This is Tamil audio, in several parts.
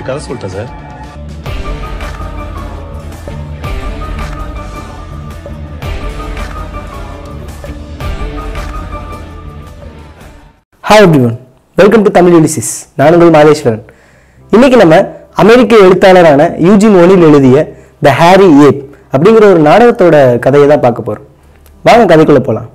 ஒரு கதை சொல்லிட்டேன் sir hi everyone welcome to Tamil Ulysses நான் உங்கள் மாதேஸ்வரன் இன்னைக்கு நம்ம அமெரிக்க எழுத்தாளரான யூஜின் ஒனில் எழுதிய த ஹாரி ஏப் அப்படிங்கிற ஒரு நாடகத்தோட கதையை தான் பார்க்க போறோம் வாங்க கதைக்குள்ள போகலாம்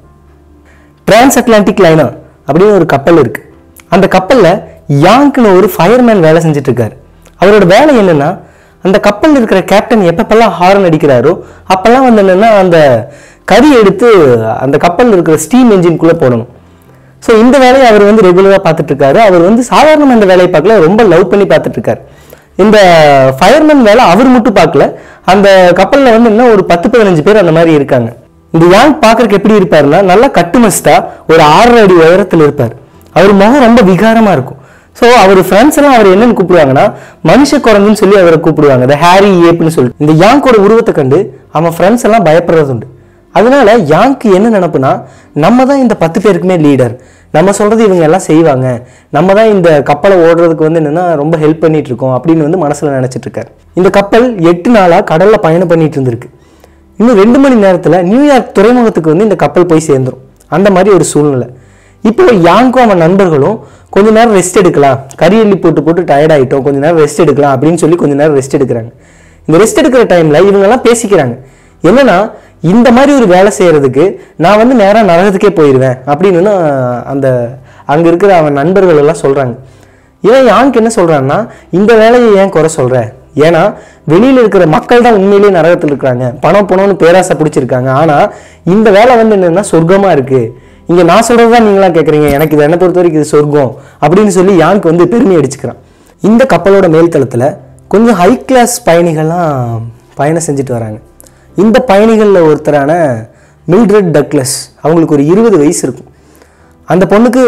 டிரான்ஸ் அட்லாண்டிக் லைனர் அப்படின்னு ஒரு கப்பல் இருக்கு அந்த கப்பல்ல யாங்க்னு ஒரு ஃபயர்மேன் வேலை செஞ்சுட்டு இருக்காரு அவரோட வேலை என்னன்னா அந்த கப்பல்ல இருக்கிற கேப்டன் எப்பப்பெல்லாம் ஹார்ன் அடிக்கிறாரோ அப்பெல்லாம் வந்து என்னன்னா அந்த கறி எடுத்து அந்த கப்பல்ல இருக்கிற ஸ்டீம் என்ஜின்குள்ள போடணும் ஸோ இந்த வேலையை அவர் வந்து ரெகுலராக பார்த்துட்டு இருக்காரு அவர் வந்து சாதாரணமாக இந்த வேலையை பார்க்கல ரொம்ப லவ் பண்ணி பார்த்துட்டு இருக்காரு இந்த ஃபயர்மேன் வேலை அவர் மட்டும் பார்க்கல அந்த கப்பலில் வந்து இன்னும் ஒரு பத்து பதினஞ்சு பேர் அந்த மாதிரி இருக்காங்க இந்த யாங் பார்க்கறதுக்கு எப்படி இருப்பாருன்னா நல்லா கட்டுமஸ்டா ஒரு ஆறரை அடி உயரத்தில் இருப்பார் அவர் முகம் ரொம்ப விகாரமா இருக்கும் ஸோ அவர் ஃப்ரெண்ட்ஸ் எல்லாம் அவர் என்னன்னு கூப்பிடுவாங்கன்னா மனுஷ குரங்குன்னு சொல்லி அவரை கூப்பிடுவாங்க இந்த ஹாரி ஏப்னு சொல்லி இந்த யாங்கோட உருவத்தை கண்டு அவன் ஃப்ரெண்ட்ஸ் எல்லாம் பயப்படுறது உண்டு அதனால யாங்க்கு என்ன நினப்புனா நம்ம தான் இந்த பத்து பேருக்குமே லீடர் நம்ம சொல்றது இவங்க எல்லாம் செய்வாங்க நம்ம தான் இந்த கப்பலை ஓடுறதுக்கு வந்து என்னன்னா ரொம்ப ஹெல்ப் பண்ணிட்டு இருக்கோம் அப்படின்னு வந்து மனசுல நினைச்சிட்டு இருக்காரு இந்த கப்பல் எட்டு நாளா கடல்ல பயணம் பண்ணிட்டு இருந்திருக்கு இன்னும் ரெண்டு மணி நேரத்துல நியூயார்க் துறைமுகத்துக்கு வந்து இந்த கப்பல் போய் சேர்ந்துரும் அந்த மாதிரி ஒரு சூழ்நிலை இப்போ யாங்கும் அவன் நண்பர்களும் கொஞ்ச நேரம் ரெஸ்ட் எடுக்கலாம் கறி எள்ளி போட்டு போட்டு டயர்ட் ஆயிட்டோம் கொஞ்ச நேரம் ரெஸ்ட் எடுக்கலாம் அப்படின்னு சொல்லி கொஞ்ச நேரம் ரெஸ்ட் எடுக்கிறாங்க இந்த ரெஸ்ட் எடுக்கிற டைம்ல இவங்க எல்லாம் பேசிக்கிறாங்க என்னன்னா இந்த மாதிரி ஒரு வேலை செய்யறதுக்கு நான் வந்து நேரா நரகத்துக்கே போயிடுவேன் அப்படின்னு அந்த அங்க இருக்கிற அவன் நண்பர்கள் எல்லாம் சொல்றாங்க இவன் யாருக்கு என்ன சொல்றான்னா இந்த வேலையை ஏன் குறை சொல்ற ஏன்னா வெளியில இருக்கிற மக்கள் தான் உண்மையிலேயே நரகத்தில் இருக்கிறாங்க பணம் பணம்னு பேராசை பிடிச்சிருக்காங்க ஆனா இந்த வேலை வந்து என்னன்னா சொர்க்கமா இருக்கு இங்க நான் சொல்றதுதான் நீங்களாம் கேக்குறீங்க எனக்கு இது என்ன பொறுத்த வரைக்கும் இது சொர்க்கம் அப்படின்னு சொல்லி யாங்க் வந்து பெருமை அடிச்சுக்கிறான் இந்த கப்பலோட மேல்தளத்துல கொஞ்சம் ஹை கிளாஸ் பயணிகள்லாம் பயணம் செஞ்சுட்டு வராங்க இந்த பயணிகளில் ஒருத்தரான மில்ட்ரட் டக்லஸ் அவங்களுக்கு ஒரு இருபது வயசு இருக்கும் அந்த பொண்ணுக்கு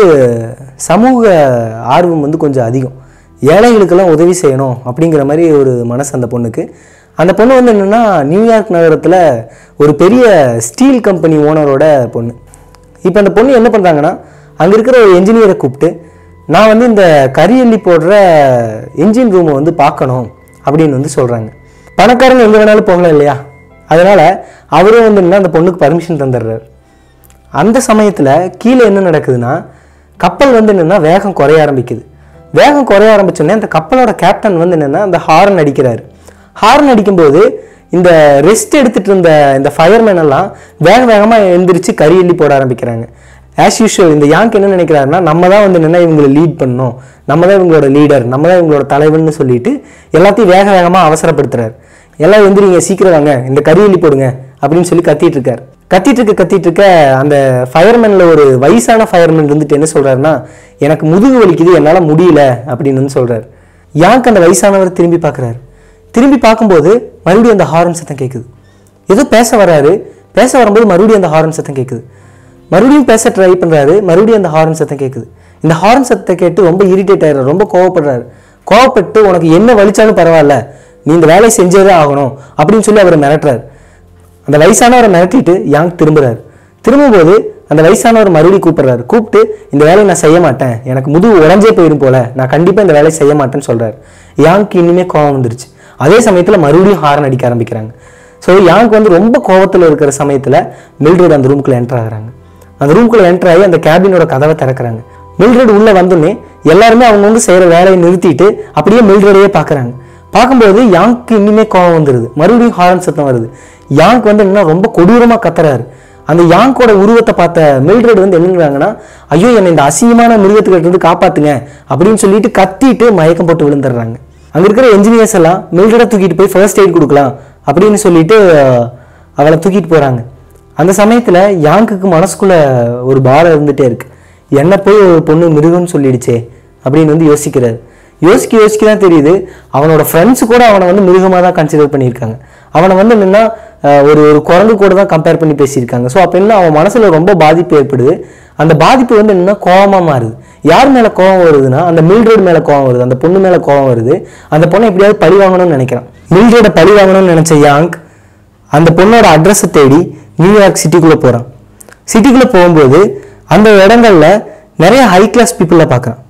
சமூக ஆர்வம் வந்து கொஞ்சம் அதிகம் ஏழைகளுக்கெல்லாம் உதவி செய்யணும் அப்படிங்கிற மாதிரி ஒரு மனசு அந்த பொண்ணுக்கு அந்த பொண்ணு வந்து என்னென்னா நியூயார்க் நகரத்தில் ஒரு பெரிய ஸ்டீல் கம்பெனி ஓனரோட பொண்ணு இப்போ அந்த பொண்ணு என்ன பண்ணுறாங்கன்னா அங்கே இருக்கிற ஒரு என்ஜினியரை கூப்பிட்டு நான் வந்து இந்த கரி எள்ளி போடுற என்ஜின் ரூமை வந்து பார்க்கணும் அப்படின்னு வந்து சொல்கிறாங்க பணக்காரங்க எங்கே வேணாலும் போகலாம் இல்லையா அதனால் அவரும் வந்து என்ன அந்த பொண்ணுக்கு பர்மிஷன் தந்துடுறாரு அந்த சமயத்தில் கீழே என்ன நடக்குதுன்னா கப்பல் வந்து என்னென்னா வேகம் குறைய ஆரம்பிக்குது வேகம் குறைய ஆரம்பிச்சோடனே அந்த கப்பலோட கேப்டன் வந்து என்னென்னா அந்த ஹார்ன் அடிக்கிறாரு ஹார்ன் அடிக்கும்போது இந்த ரெஸ்ட் எடுத்துட்டு இருந்த இந்த ஃபயர்மேன் எல்லாம் வேக வேகமாக எழுந்திரிச்சு கறி எள்ளி போட ஆரம்பிக்கிறாங்க ஆஸ் யூஷுவல் இந்த யாங்க் என்ன நினைக்கிறாருன்னா நம்ம தான் வந்து என்னென்னா இவங்களை லீட் பண்ணணும் நம்ம தான் இவங்களோட லீடர் நம்ம தான் இவங்களோட தலைவன்னு சொல்லிட்டு எல்லாத்தையும் வேக வேகமாக அவசரப்படுத்துறாரு எல்லாம் எந்திரிங்க சீக்கிரம் வாங்க இந்த கறி எள்ளி போடுங்க அப்படின்னு சொல்லி கத்திட்டு இருக்காரு கத்திட்டு இருக்க கத்திட்டு இருக்க அந்த ஃபயர்மேன்ல ஒரு வயசான ஃபயர்மேன் இருந்துட்டு என்ன சொல்றாருன்னா எனக்கு முதுகு வலிக்குது என்னால முடியல அப்படின்னு வந்து சொல்றாரு யாங்க் அந்த வயசானவர் திரும்பி பார்க்கறாரு திரும்பி பார்க்கும்போது மறுபடியும் அந்த ஹாரன் சத்தம் கேட்குது ஏதோ பேச வராரு பேச வரும்போது மறுபடியும் அந்த ஹாரன் சத்தம் கேட்குது மறுபடியும் பேச ட்ரை பண்றாரு மறுபடியும் அந்த ஹாரன் சத்தம் கேட்குது இந்த ஹாரன் சத்தத்தை கேட்டு ரொம்ப இரிட்டேட் ஆயிடுறாரு ரொம்ப கோவப்படுறாரு கோவப்பட்டு உனக்கு என்ன வலிச்சாலும் பரவாயில்ல நீ இந்த வேலையை செஞ்சே தான் ஆகணும் அப்படின்னு சொல்லி அவரை மிரட்டுறாரு அந்த வயசானவரை மிரட்டிட்டு யாங் திரும்புறாரு திரும்பும்போது அந்த வயசானவர் மறுபடியும் கூப்பிடுறாரு கூப்பிட்டு இந்த வேலையை நான் செய்ய மாட்டேன் எனக்கு முதுகு உடஞ்சே போயிடும் போல நான் கண்டிப்பா இந்த வேலையை செய்ய மாட்டேன்னு சொல்றாரு யாங்க்கு இன்னுமே கோவம் வந்துருச்சு அதே சமயத்துல மறுபடியும் ஹாரன் அடிக்க ஆரம்பிக்கிறாங்க ஸோ யாங்க் வந்து ரொம்ப கோவத்துல இருக்கிற சமயத்துல மில்ட்ரேட் அந்த ரூமுக்குள்ள என்டர் ஆகுறாங்க அந்த ரூமுக்குள்ள என்டர் ஆகி அந்த கேபினோட கதவை திறக்கிறாங்க மில்ட்ரேட் உள்ள வந்தோடனே எல்லாருமே அவங்க வந்து செய்யற வேலையை நிறுத்திட்டு அப்படியே மில்ட்ரேடையே பார்க்கறாங்க பார்க்கும்போது யாங்க்கு இன்னுமே கோவம் வந்துருது மறுபடியும் ஹாரன் சத்தம் வருது யாங்க் வந்து என்ன ரொம்ப கொடூரமா கத்துறாரு அந்த யாங்கோட உருவத்தை பார்த்த மில்ட்ரேட் வந்து என்னங்கிறாங்கன்னா ஐயோ என்னை இந்த அசிங்கமான மிருகத்துக்கிட்ட இருந்து காப்பாத்துங்க அப்படின்னு சொல்லிட்டு கத்திட்டு மயக்கம் போட்டு விழுந்துடுறாங்க அங்க இருக்கிற என்ஜினியர்ஸ் எல்லாம் மில்ட்ரேடை தூக்கிட்டு போய் ஃபர்ஸ்ட் எய்ட் கொடுக்கலாம் அப்படின்னு சொல்லிட்டு அஹ், அவளை தூக்கிட்டு போறாங்க அந்த சமயத்துல யாங்குக்கு மனசுக்குள்ள ஒரு பாரம் இருந்துட்டே இருக்கு என்ன போய் ஒரு பொண்ணு மிருகம்னு சொல்லிடுச்சே அப்படின்னு வந்து யோசிக்கிறாரு யோசிக்க யோசிக்க தான் தெரியுது அவனோட ஃப்ரெண்ட்ஸ் கூட அவனை வந்து மிருகமாக தான் கன்சிடர் பண்ணியிருக்காங்க அவனை வந்து என்னன்னா அஹ், ஒரு ஒரு குரங்கு கூட தான் கம்பேர் பண்ணி பேசியிருக்காங்க ஸோ அப்போ என்ன அவன் மனசுல ரொம்ப பாதிப்பு ஏற்படுது அந்த பாதிப்பு வந்து என்னன்னா கோவமா மாறுது யார் மேல கோவம் வருதுன்னா அந்த மில்ட்ரேட் மேல கோவம் வருது அந்த பொண்ணு மேல கோவம் வருது அந்த பொண்ணை எப்படியாவது பழி வாங்கணும்னு நினைக்கிறான் மில்ட்ரேட பழி வாங்கணும்னு நினைச்ச யாங்க் அந்த பொண்ணோட அட்ரஸை தேடி நியூயார்க் சிட்டிக்குள்ள போறான் சிட்டிக்குள்ள போகும்போது அந்த இடங்கள்ல நிறைய ஹை கிளாஸ் பீப்புளை பார்க்குறான்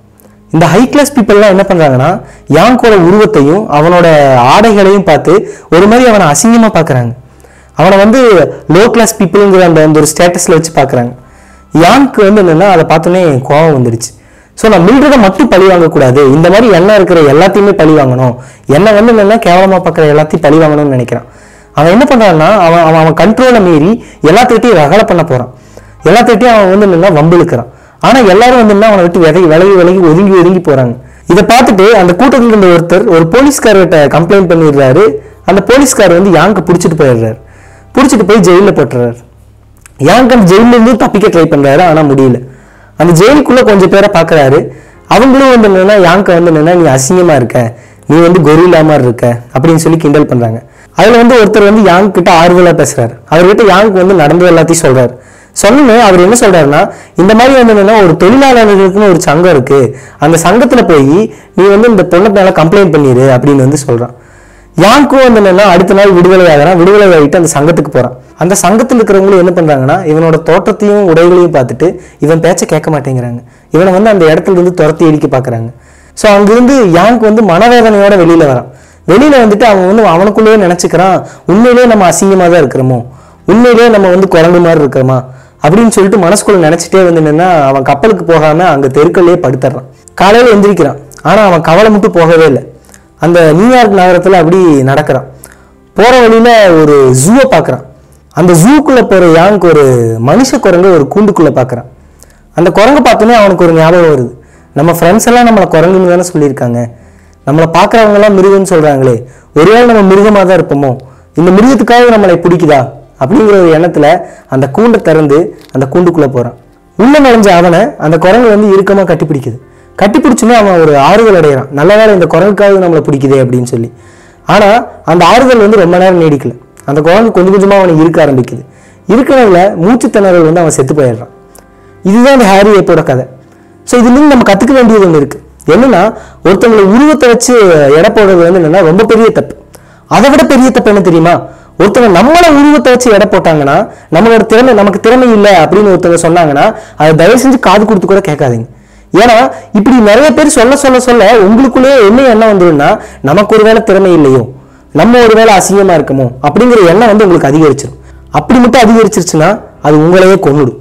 இந்த ஹை கிளாஸ் பீப்புளெலாம் என்ன பண்ணுறாங்கன்னா யாங்கோட உருவத்தையும் அவனோட ஆடைகளையும் பார்த்து ஒரு மாதிரி அவனை அசிங்கமாக பார்க்குறாங்க அவனை வந்து லோ கிளாஸ் பீப்புளுங்கிற அந்த அந்த ஒரு ஸ்டேட்டஸில் வச்சு பார்க்குறாங்க யாங்க்கு வந்து என்னென்னா அதை பார்த்தோன்னே கோவம் வந்துடுச்சு ஸோ நான் மில்றதை மட்டும் பழி வாங்கக்கூடாது இந்த மாதிரி எண்ணம் இருக்கிற எல்லாத்தையுமே பழி வாங்கணும் என்னை வந்து என்னென்னா கேவலமாக பார்க்குற எல்லாத்தையும் பழி வாங்கணும்னு நினைக்கிறான் அவன் என்ன பண்ணுறான்னா அவன் அவன் அவன் கண்ட்ரோலை மீறி எல்லாத்தையும் ரகலை பண்ண போகிறான் எல்லாத்தையும் அவன் வந்து என்னென்னா வம்பிழுக்கிறான் ஆனால் எல்லாரும் வந்து என்ன அவனை விட்டு விலகி விலகி விலகி ஒதுங்கி ஒதுங்கி போகிறாங்க இதை பார்த்துட்டு அந்த கூட்டத்தில் இருந்த ஒருத்தர் ஒரு போலீஸ்கார்கிட்ட கம்ப்ளைண்ட் பண்ணிடுறாரு அந்த போலீஸ்கார் வந்து யாங்க பிடிச்சிட்டு போயிடுறாரு பிடிச்சிட்டு போய் ஜெயிலில் போட்டுறாரு யாங்க அந்த ஜெயில இருந்து தப்பிக்க ட்ரை பண்றாரு ஆனா முடியல அந்த ஜெயிலுக்குள்ள கொஞ்சம் பேரை பாக்குறாரு அவங்களும் வந்து என்னன்னா யாங்க வந்து என்னன்னா நீ அசிங்கமா இருக்க நீ வந்து கொரில்லா மாதிரி இருக்க அப்படின்னு சொல்லி கிண்டல் பண்றாங்க அதுல வந்து ஒருத்தர் வந்து யாங் கிட்ட ஆறுதலா பேசுறாரு அவர்கிட்ட யாங்க் வந்து நடந்தது எல்லாத்தையும் சொல்றாரு சொன்னே அவர் என்ன சொல்றாருன்னா இந்த மாதிரி வந்து என்னன்னா ஒரு தொழிலாளர்களுக்குன்னு ஒரு சங்கம் இருக்கு அந்த சங்கத்துல போய் நீ வந்து இந்த பொண்ணை மேல கம்ப்ளைண்ட் பண்ணிடு அப்படின்னு வந்து சொல்றான் யாங்க்கும் வந்து என்னன்னா அடுத்த நாள் விடுதலை ஆகிறான் விடுதலை ஆகிட்டு அந்த சங்கத்துக்கு போறான் அந்த சங்கத்தில் இருக்கிறவங்களும் என்ன பண்றாங்கன்னா இவனோட தோற்றத்தையும் உடைகளையும் பார்த்துட்டு இவன் பேச்ச கேட்க மாட்டேங்கிறாங்க இவனை வந்து அந்த இடத்துல இருந்து துரத்தி அடிக்க பாக்குறாங்க ஸோ அங்கிருந்து யாங்க் வந்து மனவேதனையோட வெளியில வரான் வெளியில வந்துட்டு அவன் வந்து அவனுக்குள்ளேயே நினைச்சுக்கிறான் உண்மையிலேயே நம்ம அசிங்கமா தான் இருக்கிறோமோ உண்மையிலேயே நம்ம வந்து குரங்கு மாதிரி இருக்கிறோமா அப்படின்னு சொல்லிட்டு மனசுக்குள்ள நினைச்சிட்டே வந்து என்னன்னா அவன் கப்பலுக்கு போகாம அங்க தெருக்கல்லே படுத்துறான் காலையில எந்திரிக்கிறான் ஆனா அவன் கவலை மட்டும் போகவே இல்லை அந்த நியூயார்க் நகரத்துல அப்படி நடக்கிறான் போற வழியில ஒரு ஜூவை பார்க்கறான் அந்த ஜூக்குள்ள போற யாங்க்கு ஒரு மனுஷ குரங்கு ஒரு கூண்டுக்குள்ள பார்க்கறான் அந்த குரங்கு பார்த்தோன்னே அவனுக்கு ஒரு ஞாபகம் வருது நம்ம ஃப்ரெண்ட்ஸ் எல்லாம் நம்மளை குரங்குன்னு தானே சொல்லியிருக்காங்க நம்மளை பார்க்குறவங்க எல்லாம் மிருகம்னு சொல்றாங்களே ஒருவேளை நம்ம மிருகமாக தான் இருப்போமோ இந்த மிருகத்துக்காக நம்மளை பிடிக்குதா அப்படிங்கிற ஒரு எண்ணத்துல அந்த கூண்டை திறந்து அந்த கூண்டுக்குள்ள போறான் உள்ள நுழைஞ்ச அவனை அந்த குரங்கு வந்து இறுக்கமா கட்டி பிடிக்குது கட்டி பிடிச்சுன்னு அவன் ஒரு ஆறுதல் அடைகிறான் நல்ல வேளை இந்த குரங்குக்காக நம்மளை பிடிக்குதே அப்படின்னு சொல்லி ஆனா அந்த ஆறுதல் வந்து ரொம்ப நேரம் நீடிக்கல அந்த குரங்கு கொஞ்சம் கொஞ்சமா அவனை இருக்க ஆரம்பிக்குது இருக்கிறதுல மூச்சு திணறல் வந்து அவன் செத்து போயிடுறான் இதுதான் இந்த ஹாரி ஏப்போட கதை ஸோ இதுலேருந்து நம்ம கற்றுக்க வேண்டியது ஒன்று இருக்கு என்னன்னா ஒருத்தவங்களை உருவத்தை வச்சு எடை போடுறது வந்து என்னன்னா ரொம்ப பெரிய தப்பு அதை விட பெரிய தப்பு என்ன தெரியுமா ஒருத்தவங்க நம்மள உருவத்தை வச்சு எடை போட்டாங்கன்னா நம்மளோட திறமை நமக்கு திறமை இல்லை அப்படின்னு ஒருத்தவங்க சொன்னாங்கன்னா அதை தயவு செஞ்சு காது கொடுத்து கூட கேட்காதீங்க ஏன்னா இப்படி நிறைய பேர் சொல்ல சொல்ல சொல்ல உங்களுக்குள்ளேயே என்ன எண்ணம் வந்துடும்னா நமக்கு ஒருவேளை திறமை இல்லையோ நம்ம ஒருவேளை அசிங்கமா இருக்குமோ அப்படிங்கிற எண்ணம் வந்து உங்களுக்கு அதிகரிச்சிடும் அப்படி மட்டும் அதிகரிச்சிருச்சுன்னா அது உங்களையே கொன்னுடும்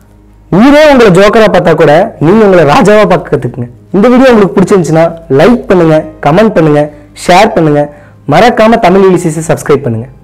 ஊரே உங்களை ஜோக்கரா பார்த்தா கூட நீங்க உங்களை ராஜாவா பார்க்க கத்துக்குங்க இந்த வீடியோ உங்களுக்கு பிடிச்சிருந்துச்சுன்னா லைக் பண்ணுங்க கமெண்ட் பண்ணுங்க ஷேர் பண்ணுங்க மறக்காம தமிழ் இலிசிஸை சப்ஸ்கிரைப் பண்ணுங்க